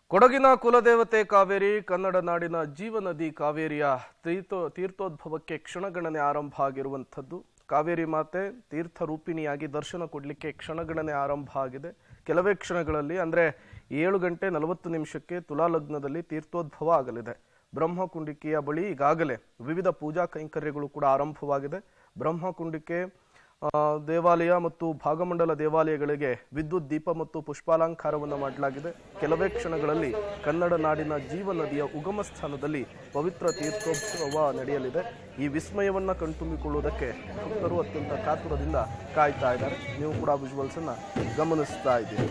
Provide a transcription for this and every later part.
ಕೊಡಗಿನ ಕುಲದೇವತೆ ಕಾವೇರಿ ಕನ್ನಡ ನಾಡಿನ ಜೀವನದಿ ಕಾವೇರಿಯ ತೀರ್ಥೋ ತೀರ್ಥೋದ್ಭವಕ್ಕೆ ಕ್ಷಣಗಣನೆ ಆರಂಭ ಆಗಿರುವಂಥದ್ದು ಕಾವೇರಿ ಮಾತೆ ತೀರ್ಥ ರೂಪಿಣಿಯಾಗಿ ದರ್ಶನ ಕೊಡಲಿಕ್ಕೆ ಕ್ಷಣಗಣನೆ ಆರಂಭ ಆಗಿದೆ ಕೆಲವೇ ಕ್ಷಣಗಳಲ್ಲಿ ಅಂದ್ರೆ ಏಳು ಗಂಟೆ ನಲವತ್ತು ನಿಮಿಷಕ್ಕೆ ತುಲಾ ಲಗ್ನದಲ್ಲಿ ತೀರ್ಥೋದ್ಭವ ಆಗಲಿದೆ ಬ್ರಹ್ಮಕುಂಡಿಕೆಯ ಬಳಿ ಈಗಾಗಲೇ ವಿವಿಧ ಪೂಜಾ ಕೈಂಕರ್ಯಗಳು ಕೂಡ ಆರಂಭವಾಗಿದೆ ಬ್ರಹ್ಮಕುಂಡಿಕೆ ಆ, ದೇವಾಲಯ ಮತ್ತು ಭಾಗಮಂಡಲ ದೇವಾಲಯಗಳಿಗೆ ವಿದ್ಯುತ್ ದೀಪ ಮತ್ತು ಪುಷ್ಪಾಲಂಕಾರವನ್ನು ಮಾಡಲಾಗಿದೆ ಕೆಲವೇ ಕ್ಷಣಗಳಲ್ಲಿ ಕನ್ನಡ ನಾಡಿನ ಜೀವ ನದಿಯ ಉಗಮ ಸ್ಥಾನದಲ್ಲಿ ಪವಿತ್ರ ತೀರ್ಥೋತ್ಸವ ನಡೆಯಲಿದೆ ಈ ವಿಸ್ಮಯವನ್ನ ಕಣ್ತುಂಬಿಕೊಳ್ಳುವುದಕ್ಕೆ ಭಕ್ತರು ಅತ್ಯಂತ ಕಾತುರದಿಂದ ಕಾಯ್ತಾ ಇದ್ದಾರೆ ನೀವು ಕೂಡ ವಿಜುವಲ್ಸ್ ಅನ್ನ ಗಮನಿಸ್ತಾ ಇದ್ದೀರಿ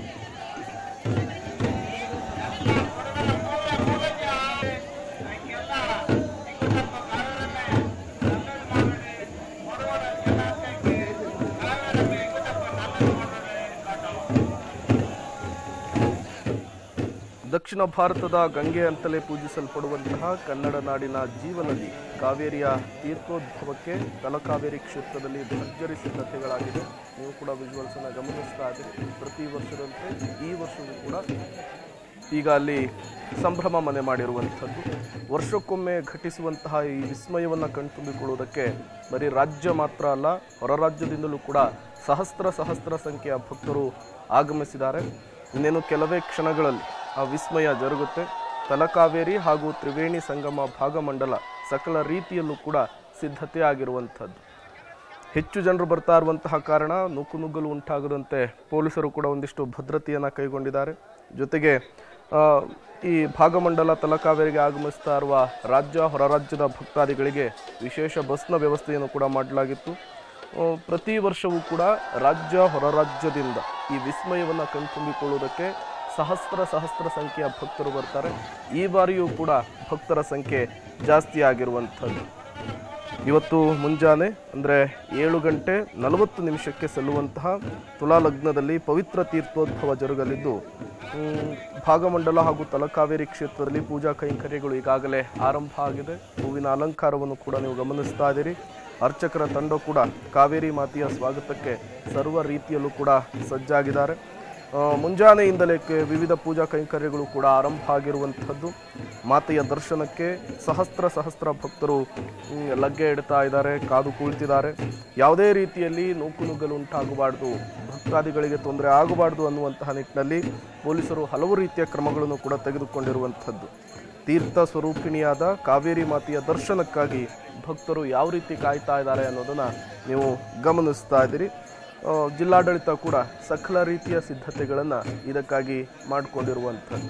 ದಕ್ಷಿಣ ಭಾರತದ ಗಂಗೆ ಅಂತಲೇ ಪೂಜಿಸಲ್ಪಡುವಂತಹ ಕನ್ನಡ ನಾಡಿನ ಜೀವನದಿ ಕಾವೇರಿಯ ತೀರ್ಥೋದ್ಭವಕ್ಕೆ ತಲಕಾವೇರಿ ಕ್ಷೇತ್ರದಲ್ಲಿ ಭರ್ಜರಿ ಸಿದ್ಧತೆಗಳಾಗಿದೆ ನೀವು ಕೂಡ ವಿಜುವಲ್ಸ್ ಅನ್ನ ಗಮನಿಸ್ತಾ ಇದ್ದೀರಿ ಪ್ರತಿ ವರ್ಷದಂತೆ ಈ ವರ್ಷವೂ ಕೂಡ ಈಗ ಅಲ್ಲಿ ಸಂಭ್ರಮ ಮನೆ ಮಾಡಿರುವಂಥದ್ದು ವರ್ಷಕ್ಕೊಮ್ಮೆ ಘಟಿಸುವಂತಹ ಈ ವಿಸ್ಮಯವನ್ನು ಕಣ್ತುಂಬಿಕೊಳ್ಳುವುದಕ್ಕೆ ಬರೀ ರಾಜ್ಯ ಮಾತ್ರ ಅಲ್ಲ ಹೊರ ರಾಜ್ಯದಿಂದಲೂ ಕೂಡ ಸಹಸ್ರ ಸಹಸ್ರ ಸಂಖ್ಯೆಯ ಭಕ್ತರು ಆಗಮಿಸಿದ್ದಾರೆ ಇನ್ನೇನು ಕೆಲವೇ ಕ್ಷಣಗಳಲ್ಲಿ ಆ ವಿಸ್ಮಯ ಜರುಗುತ್ತೆ ತಲಕಾವೇರಿ ಹಾಗೂ ತ್ರಿವೇಣಿ ಸಂಗಮ ಭಾಗಮಂಡಲ ಸಕಲ ರೀತಿಯಲ್ಲೂ ಕೂಡ ಸಿದ್ಧತೆ ಆಗಿರುವಂಥದ್ದು ಹೆಚ್ಚು ಜನರು ಬರ್ತಾ ಇರುವಂತಹ ಕಾರಣ ನುಗ್ಗು ನುಗ್ಗಲು ಉಂಟಾಗದಂತೆ ಪೊಲೀಸರು ಕೂಡ ಒಂದಿಷ್ಟು ಭದ್ರತೆಯನ್ನು ಕೈಗೊಂಡಿದ್ದಾರೆ ಜೊತೆಗೆ ಆ, ಈ ಭಾಗಮಂಡಲ ತಲಕಾವೇರಿಗೆ ಆಗಮಿಸ್ತಾ ಇರುವ ರಾಜ್ಯ ಹೊರ ರಾಜ್ಯದ ಭಕ್ತಾದಿಗಳಿಗೆ ವಿಶೇಷ ಬಸ್ನ ವ್ಯವಸ್ಥೆಯನ್ನು ಕೂಡ ಮಾಡಲಾಗಿತ್ತು ಆ, ಪ್ರತಿ ವರ್ಷವೂ ಕೂಡ ರಾಜ್ಯ ಹೊರ ರಾಜ್ಯದಿಂದ ಈ ವಿಸ್ಮಯವನ್ನು ಕಣ್ತುಂಬಿಕೊಳ್ಳುವುದಕ್ಕೆ ಸಹಸ್ರ ಸಹಸ್ರ ಸಂಖ್ಯೆಯ ಭಕ್ತರು ಬರ್ತಾರೆ ಈ ಬಾರಿಯೂ ಕೂಡ ಭಕ್ತರ ಸಂಖ್ಯೆ ಜಾಸ್ತಿ ಆಗಿರುವಂಥದ್ದು ಇವತ್ತು ಮುಂಜಾನೆ ಅಂದರೆ ಏಳು ಗಂಟೆ ನಲವತ್ತು ನಿಮಿಷಕ್ಕೆ ಸಲ್ಲುವಂತಹ ತುಲಾ ಲಗ್ನದಲ್ಲಿ ಪವಿತ್ರ ತೀರ್ಥೋದ್ಭವ ಜರುಗಲಿದ್ದು ಮ್, ಭಾಗಮಂಡಲ ಹಾಗೂ ತಲಕಾವೇರಿ ಕ್ಷೇತ್ರದಲ್ಲಿ ಪೂಜಾ ಕೈಂಕರ್ಯಗಳು ಈಗಾಗಲೇ ಆರಂಭ ಆಗಿದೆ ಹೂವಿನ ಅಲಂಕಾರವನ್ನು ಕೂಡ ನೀವು ಗಮನಿಸ್ತಾ ಇದ್ದೀರಿ ಅರ್ಚಕರ ತಂಡ ಕೂಡ ಕಾವೇರಿ ಮಾತೆಯ ಸ್ವಾಗತಕ್ಕೆ ಸರ್ವ ರೀತಿಯಲ್ಲೂ ಕೂಡ ಸಜ್ಜಾಗಿದ್ದಾರೆ ಆ, ಮುಂಜಾನೆಯಿಂದಲೇ ಕೆ- ವಿವಿಧ ಪೂಜಾ ಕೈಂಕರ್ಯಗಳು ಕೂಡ ಆರಂಭ ಆಗಿರುವಂಥದ್ದು ಮಾತೆಯ ದರ್ಶನಕ್ಕೆ ಸಹಸ್ರ ಸಹಸ್ರ ಭಕ್ತರು ಮ್, ಲಗ್ಗೆ ಇಡ್ತಾ ಇದ್ದಾರೆ ಕಾದು ಕುಳಿತಿದ್ದಾರೆ ಯಾವುದೇ ರೀತಿಯಲ್ಲಿ ನೂಕು ನುಗ್ಗಲು ಉಂಟಾಗಬಾರ್ದು ಭಕ್ತಾದಿಗಳಿಗೆ ತೊಂದರೆ ಆಗಬಾರ್ದು ಅನ್ನುವಂತಹ ನಿಟ್ಟಿನಲ್ಲಿ ಪೊಲೀಸರು ಹಲವು ರೀತಿಯ ಕ್ರಮಗಳನ್ನು ಕೂಡ ತೆಗೆದುಕೊಂಡಿರುವಂಥದ್ದು ತೀರ್ಥ ಸ್ವರೂಪಿಣಿಯಾದ ಕಾವೇರಿ ಮಾತೆಯ ದರ್ಶನಕ್ಕಾಗಿ ಭಕ್ತರು ಯಾವ ರೀತಿ ಕಾಯ್ತಾ ಇದ್ದಾರೆ ಅನ್ನೋದನ್ನ ನೀವು ಗಮನಿಸ್ತಾ ಇದ್ದೀರಿ ಆ, ಜಿಲ್ಲಾಡಳಿತ ಕೂಡ ಸಕಲ ರೀತಿಯ ಸಿದ್ಧತೆಗಳನ್ನು ಇದಕ್ಕಾಗಿ ಮಾಡಿಕೊಂಡಿರುವಂಥದ್ದು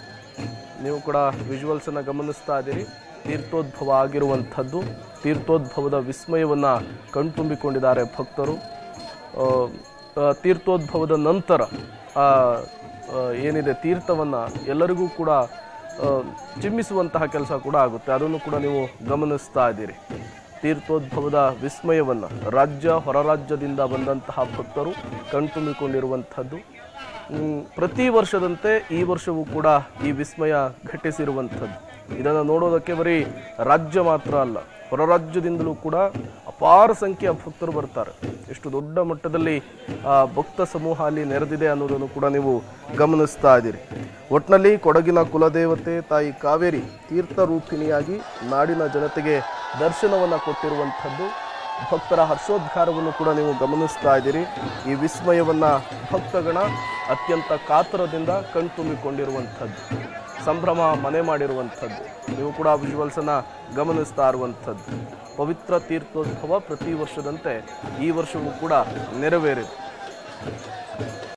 ನೀವು ಕೂಡ ವಿಜುವಲ್ಸ್ ಅನ್ನ ಗಮನಿಸ್ತಾ ಇದ್ದೀರಿ ತೀರ್ಥೋದ್ಭವ ಆಗಿರುವಂಥದ್ದು ತೀರ್ಥೋದ್ಭವದ ವಿಸ್ಮಯವನ್ನ ಕಣ್ತುಂಬಿಕೊಂಡಿದ್ದಾರೆ ಭಕ್ತರು ಆ, ಆ, ತೀರ್ಥೋದ್ಭವದ ನಂತರ ಆ, ಆ, ಏನಿದೆ ತೀರ್ಥವನ್ನ ಎಲ್ಲರಿಗೂ ಕೂಡ ಆ, ಚಿಮ್ಮಿಸುವಂತಹ ಕೆಲಸ ಕೂಡ ಆಗುತ್ತೆ ಅದನ್ನು ಕೂಡ ನೀವು ಗಮನಿಸ್ತಾ ಇದ್ದೀರಿ ತೀರ್ಥೋದ್ಭವದ ವಿಸ್ಮಯವನ್ನ ರಾಜ್ಯ ಹೊರ ರಾಜ್ಯದಿಂದ ಬಂದಂತಹ ಭಕ್ತರು ಕಣ್ತುಂಬಿಕೊಂಡಿರುವಂಥದ್ದು ಮ್, ಪ್ರತಿ ವರ್ಷದಂತೆ ಈ ವರ್ಷವೂ ಕೂಡ ಈ ವಿಸ್ಮಯ ಘಟಿಸಿರುವಂಥದ್ದು ಇದನ್ನು ನೋಡೋದಕ್ಕೆ ಬರೀ ರಾಜ್ಯ ಮಾತ್ರ ಅಲ್ಲ ಹೊರ ರಾಜ್ಯದಿಂದಲೂ ಕೂಡ ಅಪಾರ ಸಂಖ್ಯೆಯ ಭಕ್ತರು ಬರ್ತಾರೆ ಎಷ್ಟು ದೊಡ್ಡ ಮಟ್ಟದಲ್ಲಿ ಆ ಭಕ್ತ ಸಮೂಹ ಅಲ್ಲಿ ನೆರೆದಿದೆ ಅನ್ನೋದನ್ನು ಕೂಡ ನೀವು ಗಮನಿಸ್ತಾ ಇದ್ದೀರಿ ಒಟ್ಟಿನಲ್ಲಿ ಕೊಡಗಿನ ಕುಲದೇವತೆ ತಾಯಿ ಕಾವೇರಿ ತೀರ್ಥ ರೂಪಿಣಿಯಾಗಿ ನಾಡಿನ ಜನತೆಗೆ ದರ್ಶನವನ್ನು ಕೊಟ್ಟಿರುವಂಥದ್ದು ಭಕ್ತರ ಹರ್ಷೋದ್ಗಾರವನ್ನು ಕೂಡ ನೀವು ಗಮನಿಸ್ತಾ ಇದ್ದೀರಿ ಈ ವಿಸ್ಮಯವನ್ನ ಭಕ್ತಗಣ ಅತ್ಯಂತ ಕಾತರದಿಂದ ಕಣ್ತುಂಬಿಕೊಂಡಿರುವಂಥದ್ದು ಸಂಭ್ರಮ ಮನೆ ಮಾಡಿರುವಂಥದ್ದು ನೀವು ಕೂಡ ವಿಜುವಲ್ಸ್ ಅನ್ನ ಗಮನಿಸ್ತಾ ಇರುವಂಥದ್ದು ಪವಿತ್ರ ತೀರ್ಥೋದ್ಭವ ಪ್ರತಿ ವರ್ಷದಂತೆ ಈ ವರ್ಷವೂ ಕೂಡ ನೆರವೇರಿದೆ